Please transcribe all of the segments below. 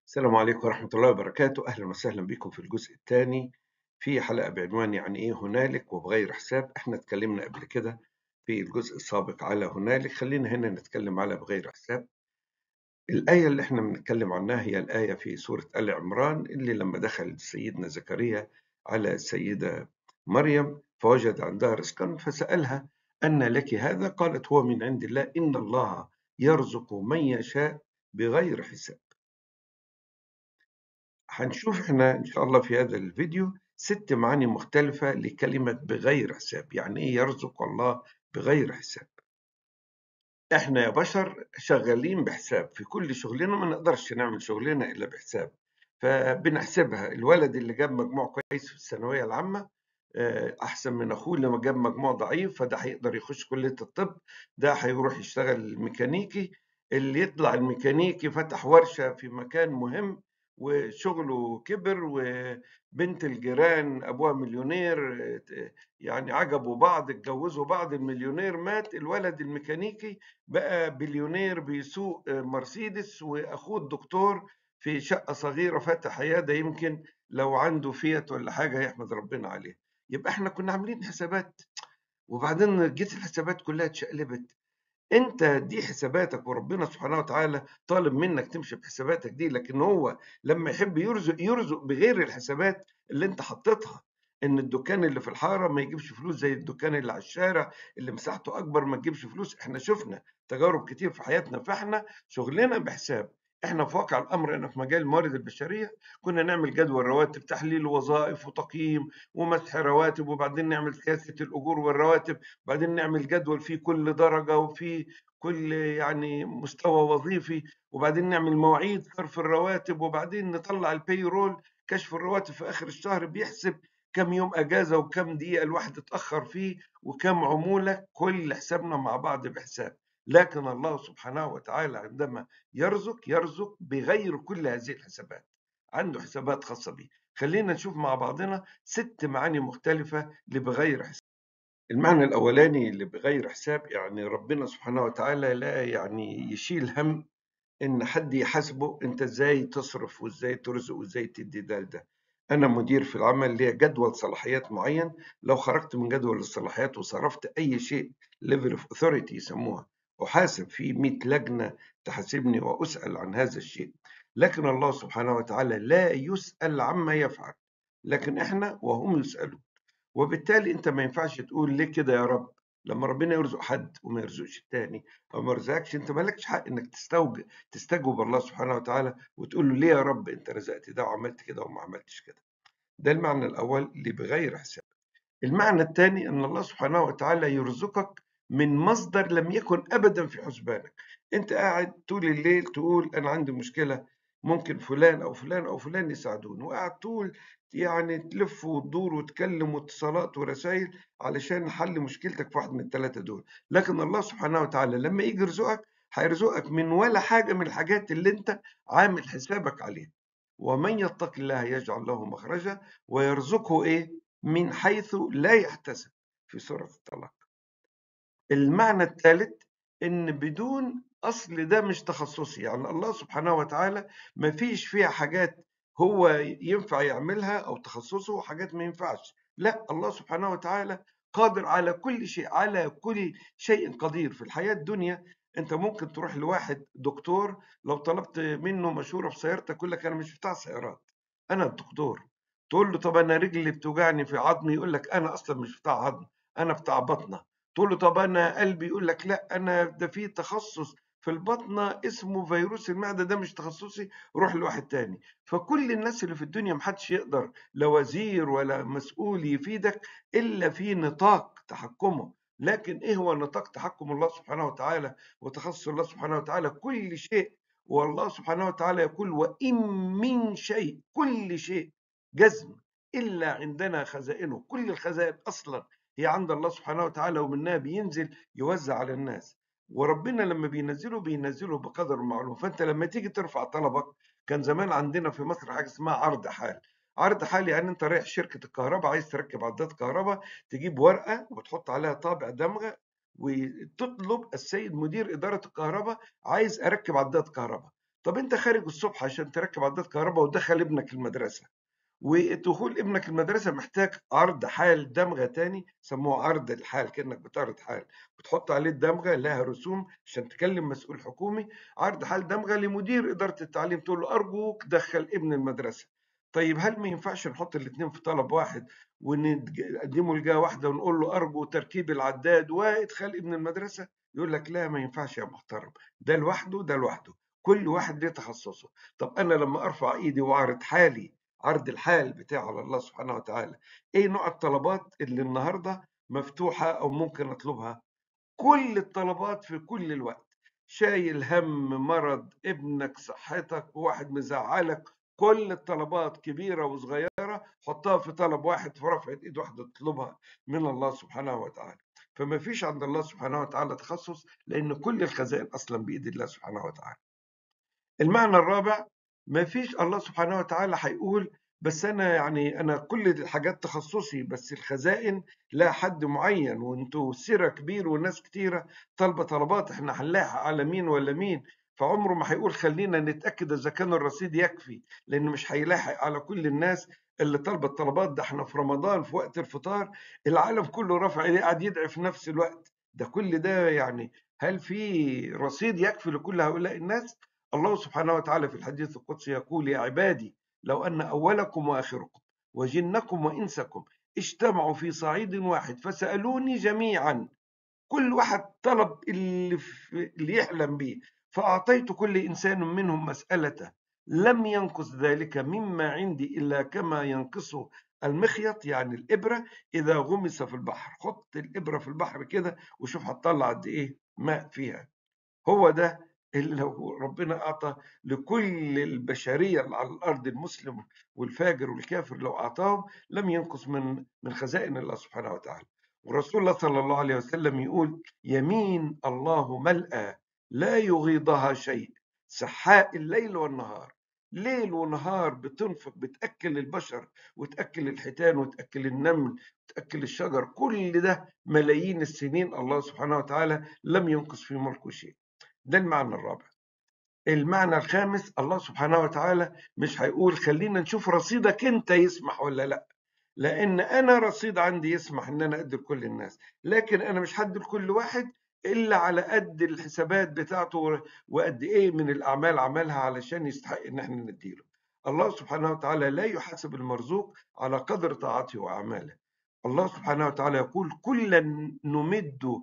السلام عليكم ورحمة الله وبركاته أهلا وسهلا بكم في الجزء الثاني في حلقة بعنوان يعني إيه هنالك وبغير حساب إحنا اتكلمنا قبل كده في الجزء السابق على هنالك خلينا هنا نتكلم على بغير حساب الآية اللي إحنا بنتكلم عنها هي الآية في سورة آل عمران اللي لما دخل سيدنا زكريا على السيدة مريم فوجد عندها رزقا فسألها أن لك هذا قالت هو من عند الله إن الله يرزق من يشاء بغير حساب هنشوف احنا ان شاء الله في هذا الفيديو ست معاني مختلفة لكلمة بغير حساب يعني ايه يرزق الله بغير حساب احنا يا بشر شغالين بحساب في كل شغلنا ما نقدرش نعمل شغلنا الا بحساب فبنحسبها الولد اللي جاب مجموع كويس في الثانوية العامة آه، احسن من اخوه اللي جاب مجموع ضعيف فده هيقدر يخش كلية الطب ده هيروح يشتغل ميكانيكي اللي يطلع الميكانيكي فتح ورشة في مكان مهم وشغله كبر وبنت الجيران ابوها مليونير يعني عجبوا بعض اتجوزوا بعض المليونير مات الولد الميكانيكي بقى بليونير بيسوق مرسيدس واخوه الدكتور في شقه صغيره فاتح عياده يمكن لو عنده فيت ولا حاجه يحمد ربنا عليه يبقى احنا كنا عاملين حسابات وبعدين جيت الحسابات كلها اتشقلبت انت دي حساباتك وربنا سبحانه وتعالى طالب منك تمشي بحساباتك دي لكن هو لما يحب يرزق يرزق بغير الحسابات اللي انت حطيتها ان الدكان اللي في الحاره ما يجيبش فلوس زي الدكان اللي على الشارع اللي مساحته اكبر ما تجيبش فلوس احنا شفنا تجارب كتير في حياتنا فاحنا شغلنا بحساب احنا في واقع الامر ان في مجال الموارد البشريه كنا نعمل جدول رواتب تحليل وظائف وتقييم ومسح رواتب وبعدين نعمل سياسه الاجور والرواتب وبعدين نعمل جدول فيه كل درجه وفي كل يعني مستوى وظيفي وبعدين نعمل مواعيد صرف الرواتب وبعدين نطلع البي رول كشف الرواتب في اخر الشهر بيحسب كم يوم اجازه وكم دقيقه الواحد اتاخر فيه وكم عموله كل حسابنا مع بعض بحساب لكن الله سبحانه وتعالى عندما يرزق يرزق بغير كل هذه الحسابات عنده حسابات خاصة به خلينا نشوف مع بعضنا ست معاني مختلفة لبغير حساب المعنى الأولاني اللي بغير حساب يعني ربنا سبحانه وتعالى لا يعني يشيل هم إن حد يحاسبه أنت إزاي تصرف وإزاي ترزق وإزاي تدي ده ده أنا مدير في العمل ليا جدول صلاحيات معين لو خرجت من جدول الصلاحيات وصرفت أي شيء ليفل اوف authority يسموها أحاسب في 100 لجنة تحاسبني وأسأل عن هذا الشيء لكن الله سبحانه وتعالى لا يسأل عما يفعل لكن إحنا وهم يسألون وبالتالي أنت ما ينفعش تقول ليه كده يا رب لما ربنا يرزق حد وما يرزقش التاني او ما يرزقكش انت مالكش حق انك تستوجب تستجوب الله سبحانه وتعالى وتقول له ليه يا رب انت رزقت ده وعملت كده وما عملتش كده ده المعنى الاول اللي بغير حساب المعنى الثاني ان الله سبحانه وتعالى يرزقك من مصدر لم يكن ابدا في حسبانك انت قاعد طول الليل تقول انا عندي مشكله ممكن فلان او فلان او فلان يساعدوني وقاعد طول يعني تلف وتدور وتكلم واتصالات ورسائل علشان حل مشكلتك في واحد من الثلاثه دول لكن الله سبحانه وتعالى لما يجي يرزقك هيرزقك من ولا حاجه من الحاجات اللي انت عامل حسابك عليها ومن يتق الله يجعل له مخرجا ويرزقه ايه من حيث لا يحتسب في سوره الطلاق المعنى الثالث ان بدون اصل ده مش تخصصي يعني الله سبحانه وتعالى ما فيش فيها حاجات هو ينفع يعملها او تخصصه وحاجات ما ينفعش لا الله سبحانه وتعالى قادر على كل شيء على كل شيء قدير في الحياة الدنيا انت ممكن تروح لواحد دكتور لو طلبت منه مشورة في سيارتك يقول لك انا مش بتاع سيارات انا الدكتور تقول له طب انا رجلي بتوجعني في عظمي يقول لك انا اصلا مش بتاع عظم انا بتاع بطنه تقول له طب انا قلبي يقول لك لا انا ده في تخصص في البطنه اسمه فيروس المعده ده مش تخصصي روح لواحد تاني فكل الناس اللي في الدنيا محدش يقدر لا وزير ولا مسؤول يفيدك الا في نطاق تحكمه لكن ايه هو نطاق تحكم الله سبحانه وتعالى وتخصص الله سبحانه وتعالى كل شيء والله سبحانه وتعالى يقول وان من شيء كل شيء جزم الا عندنا خزائنه كل الخزائن اصلا هي عند الله سبحانه وتعالى ومنها بينزل يوزع على الناس وربنا لما بينزله بينزله بقدر معلوم فانت لما تيجي ترفع طلبك كان زمان عندنا في مصر حاجه اسمها عرض حال عرض حال يعني انت رايح شركه الكهرباء عايز تركب عداد كهرباء تجيب ورقه وتحط عليها طابع دمغه وتطلب السيد مدير اداره الكهرباء عايز اركب عداد كهرباء طب انت خارج الصبح عشان تركب عداد كهرباء ودخل ابنك المدرسه ودخول ابنك المدرسة محتاج عرض حال دمغة تاني سموه عرض الحال كأنك بتعرض حال بتحط عليه الدمغة لها رسوم عشان تكلم مسؤول حكومي عرض حال دمغة لمدير إدارة التعليم تقول له أرجوك دخل ابن المدرسة طيب هل ما ينفعش نحط الاثنين في طلب واحد ونقدمه لجهة واحدة ونقول له أرجو تركيب العداد وادخل ابن المدرسة يقول لك لا ما ينفعش يا محترم ده لوحده ده لوحده كل واحد ليه تخصصه طب أنا لما أرفع إيدي وأعرض حالي عرض الحال بتاعه على الله سبحانه وتعالى ايه نوع الطلبات اللي النهارده مفتوحه او ممكن اطلبها كل الطلبات في كل الوقت شايل هم مرض ابنك صحتك واحد مزعلك كل الطلبات كبيره وصغيره حطها في طلب واحد في رفعه ايد واحده تطلبها من الله سبحانه وتعالى فما فيش عند الله سبحانه وتعالى تخصص لان كل الخزائن اصلا بايد الله سبحانه وتعالى المعنى الرابع ما فيش الله سبحانه وتعالى هيقول بس انا يعني انا كل الحاجات تخصصي بس الخزائن لا حد معين وانتوا سيره كبير وناس كتيره طالبه طلبات احنا هنلاحق على مين ولا مين فعمره ما هيقول خلينا نتاكد اذا كان الرصيد يكفي لان مش هيلاحق على كل الناس اللي طالبه الطلبات ده احنا في رمضان في وقت الفطار العالم كله رافع ايديه قاعد يدعي في نفس الوقت ده كل ده يعني هل في رصيد يكفي لكل هؤلاء الناس الله سبحانه وتعالى في الحديث القدسي يقول يا عبادي لو أن أولكم وآخركم وجنكم وإنسكم اجتمعوا في صعيد واحد فسألوني جميعا كل واحد طلب اللي, اللي يحلم به فأعطيت كل إنسان منهم مسألته لم ينقص ذلك مما عندي إلا كما ينقصه المخيط يعني الإبرة إذا غمس في البحر حط الإبرة في البحر كده وشوف هتطلع قد إيه ماء فيها هو ده اللي لو ربنا أعطى لكل البشرية اللي على الأرض المسلم والفاجر والكافر لو أعطاهم لم ينقص من من خزائن الله سبحانه وتعالى ورسول الله صلى الله عليه وسلم يقول يمين الله ملأى لا يغيضها شيء سحاء الليل والنهار ليل ونهار بتنفق بتأكل البشر وتأكل الحيتان وتأكل النمل وتأكل الشجر كل ده ملايين السنين الله سبحانه وتعالى لم ينقص في ملكه شيء ده المعنى الرابع المعنى الخامس الله سبحانه وتعالى مش هيقول خلينا نشوف رصيدك انت يسمح ولا لا لان انا رصيد عندي يسمح ان انا ادي لكل الناس لكن انا مش هدي لكل واحد الا على قد الحسابات بتاعته وقد ايه من الاعمال عملها علشان يستحق ان احنا نديله الله سبحانه وتعالى لا يحاسب المرزوق على قدر طاعته واعماله الله سبحانه وتعالى يقول كلا نمد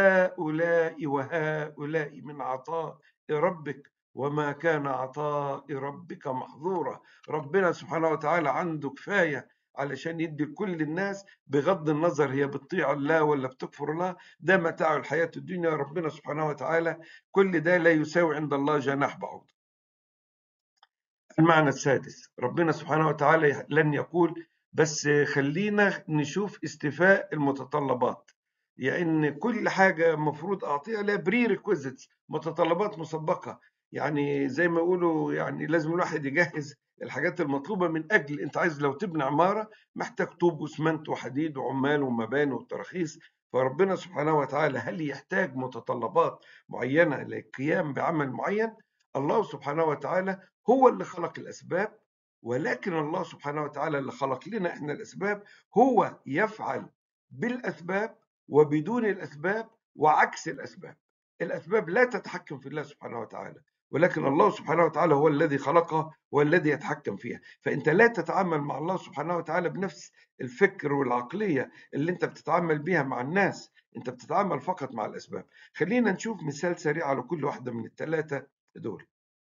هؤلاء وهؤلاء من عطاء ربك وما كان عطاء ربك محظورا ربنا سبحانه وتعالى عنده كفاية علشان يدي لكل الناس بغض النظر هي بتطيع الله ولا بتكفر الله ده متاع الحياة الدنيا ربنا سبحانه وتعالى كل ده لا يساوي عند الله جناح بعوض المعنى السادس ربنا سبحانه وتعالى لن يقول بس خلينا نشوف استيفاء المتطلبات يعني كل حاجه المفروض اعطيها لها بري ريكويزيتس متطلبات مسبقه يعني زي ما يقولوا يعني لازم الواحد يجهز الحاجات المطلوبه من اجل انت عايز لو تبني عماره محتاج طوب واسمنت وحديد وعمال ومباني وتراخيص فربنا سبحانه وتعالى هل يحتاج متطلبات معينه للقيام بعمل معين الله سبحانه وتعالى هو اللي خلق الاسباب ولكن الله سبحانه وتعالى اللي خلق لنا احنا الاسباب هو يفعل بالاسباب وبدون الأسباب وعكس الأسباب الأسباب لا تتحكم في الله سبحانه وتعالى ولكن الله سبحانه وتعالى هو الذي خلقها والذي يتحكم فيها فأنت لا تتعامل مع الله سبحانه وتعالى بنفس الفكر والعقلية اللي أنت بتتعامل بيها مع الناس أنت بتتعامل فقط مع الأسباب خلينا نشوف مثال سريع على كل واحدة من الثلاثة دول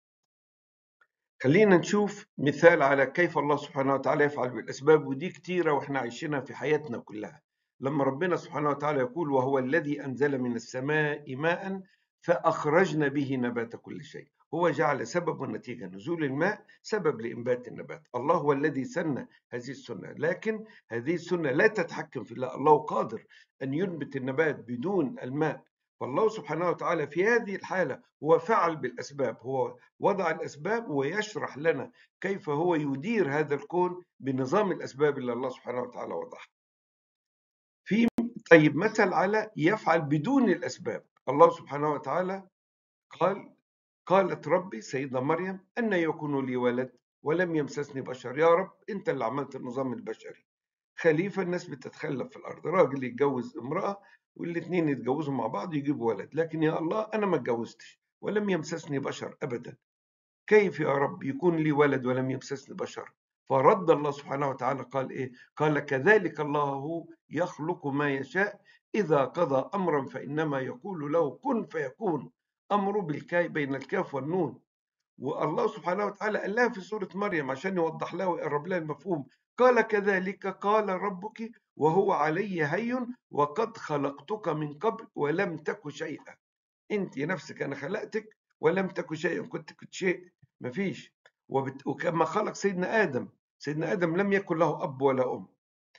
خلينا نشوف مثال على كيف الله سبحانه وتعالى يفعل بالأسباب ودي كتيرة وإحنا عايشينها في حياتنا كلها لما ربنا سبحانه وتعالى يقول وهو الذي أنزل من السماء ماء فأخرجنا به نبات كل شيء هو جعل سبب والنتيجة نزول الماء سبب لإنبات النبات الله هو الذي سن هذه السنة لكن هذه السنة لا تتحكم في الله الله قادر أن ينبت النبات بدون الماء فالله سبحانه وتعالى في هذه الحالة هو فعل بالأسباب هو وضع الأسباب ويشرح لنا كيف هو يدير هذا الكون بنظام الأسباب اللي الله سبحانه وتعالى وضعها في طيب مثل على يفعل بدون الأسباب الله سبحانه وتعالى قال قالت ربي سيدة مريم أن يكون لي ولد ولم يمسسني بشر يا رب أنت اللي عملت النظام البشري خليفة الناس بتتخلف في الأرض راجل يتجوز امرأة والاثنين يتجوزوا مع بعض يجيبوا ولد لكن يا الله أنا ما اتجوزتش ولم يمسسني بشر أبدا كيف يا رب يكون لي ولد ولم يمسسني بشر فرد الله سبحانه وتعالى قال إيه قال كذلك الله يخلق ما يشاء إذا قضى أمرا فإنما يقول له كن فيكون أمره بالكاي بين الكاف والنون والله سبحانه وتعالى قال لها في سورة مريم عشان يوضح لها ويقرب لها المفهوم قال كذلك قال ربك وهو علي هين وقد خلقتك من قبل ولم تك شيئا انت نفسك انا خلقتك ولم تك شيئا كنت كنت شيء مفيش وبت... وكما خلق سيدنا ادم سيدنا ادم لم يكن له اب ولا ام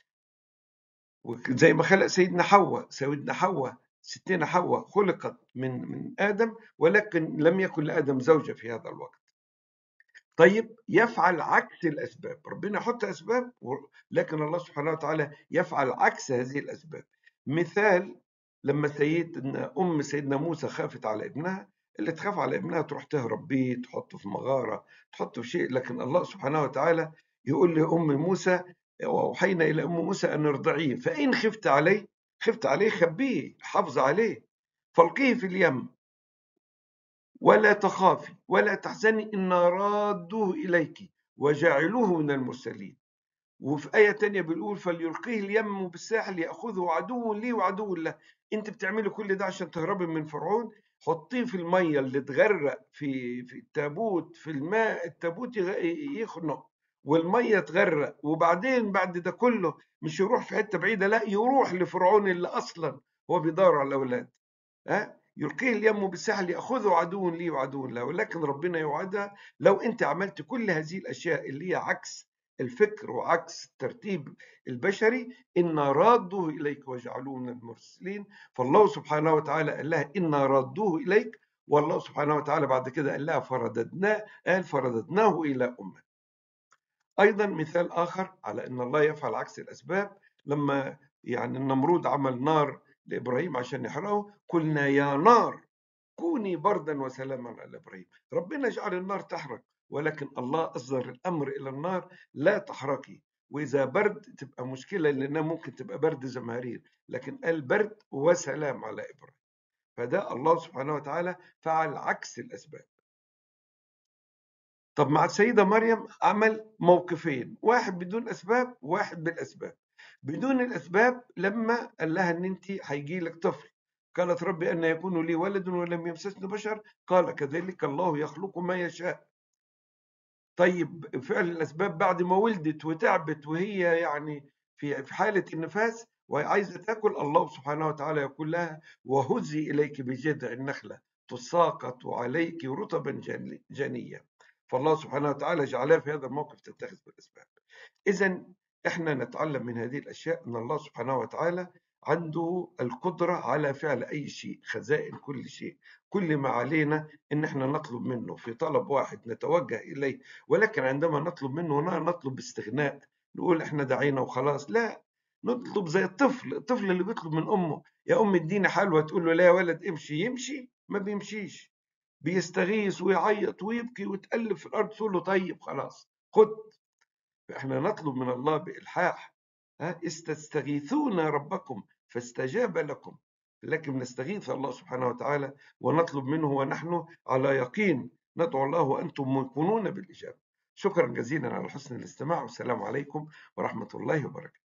وزي ما خلق سيدنا حواء سيدنا حواء ستنا حواء خلقت من من ادم ولكن لم يكن لادم زوجه في هذا الوقت طيب يفعل عكس الاسباب ربنا يحط اسباب لكن الله سبحانه وتعالى يفعل عكس هذه الاسباب مثال لما سيدنا ام سيدنا موسى خافت على ابنها اللي تخاف على ابنها تروح تهرب بيه تحطه في مغاره تحطه في شيء لكن الله سبحانه وتعالى يقول لام موسى واوحينا الى ام موسى ان ارضعيه فان خفت عليه خفت عليه خبيه حافظ عليه فالقيه في اليم ولا تخافي ولا تحزني إن رادوه إليك وجعلوه من المرسلين وفي آية تانية بيقول فليلقيه اليم بالساحل يأخذه عدو لي وعدو له أنت بتعملي كل ده عشان تهربي من فرعون حطيه في المية اللي تغرق في في التابوت في الماء التابوت يخنق والمية تغرق وبعدين بعد ده كله مش يروح في حتة بعيدة لا يروح لفرعون اللي أصلا هو بيدور على الأولاد ها يلقيه اليم بالسهل ياخذه عدو لي وعدو له ولكن ربنا يوعدها لو انت عملت كل هذه الاشياء اللي هي عكس الفكر وعكس الترتيب البشري إن رادوه إليك وجعلوه من المرسلين فالله سبحانه وتعالى قال لها إن رادوه إليك والله سبحانه وتعالى بعد كده قال لها فرددناه قال فرددناه إلى أمه أيضا مثال آخر على أن الله يفعل عكس الأسباب لما يعني النمرود عمل نار لإبراهيم عشان يحرقه قلنا يا نار كوني بردا وسلاما على إبراهيم ربنا جعل النار تحرق ولكن الله أصدر الأمر إلى النار لا تحرقي وإذا برد تبقى مشكلة لأنها ممكن تبقى برد زمهرير لكن قال برد وسلام على إبراهيم فده الله سبحانه وتعالى فعل عكس الأسباب طب مع السيدة مريم عمل موقفين واحد بدون أسباب وواحد بالأسباب بدون الأسباب لما قال لها إن أنت هيجي لك طفل قالت ربي أن يكون لي ولد ولم يمسسني بشر قال كذلك الله يخلق ما يشاء طيب فعل الأسباب بعد ما ولدت وتعبت وهي يعني في في حالة النفاس وعايزة تاكل الله سبحانه وتعالى يقول لها وهزي إليك بجذع النخلة تساقط عليك رطبا جنيا فالله سبحانه وتعالى جعلها في هذا الموقف تتخذ بالأسباب إذا احنا نتعلم من هذه الاشياء ان الله سبحانه وتعالى عنده القدرة على فعل أي شيء خزائن كل شيء كل ما علينا إن إحنا نطلب منه في طلب واحد نتوجه إليه ولكن عندما نطلب منه لا نطلب باستغناء نقول إحنا دعينا وخلاص لا نطلب زي الطفل الطفل اللي بيطلب من أمه يا أم اديني حلوى تقول له لا يا ولد امشي يمشي ما بيمشيش بيستغيث ويعيط ويبكي ويتقلب في الأرض تقول له طيب خلاص خد فإحنا نطلب من الله بإلحاح استستغيثون ربكم فاستجاب لكم لكن نستغيث الله سبحانه وتعالى ونطلب منه ونحن على يقين ندعو الله وأنتم موقنون بالإجابة شكرا جزيلا على حسن الاستماع والسلام عليكم ورحمة الله وبركاته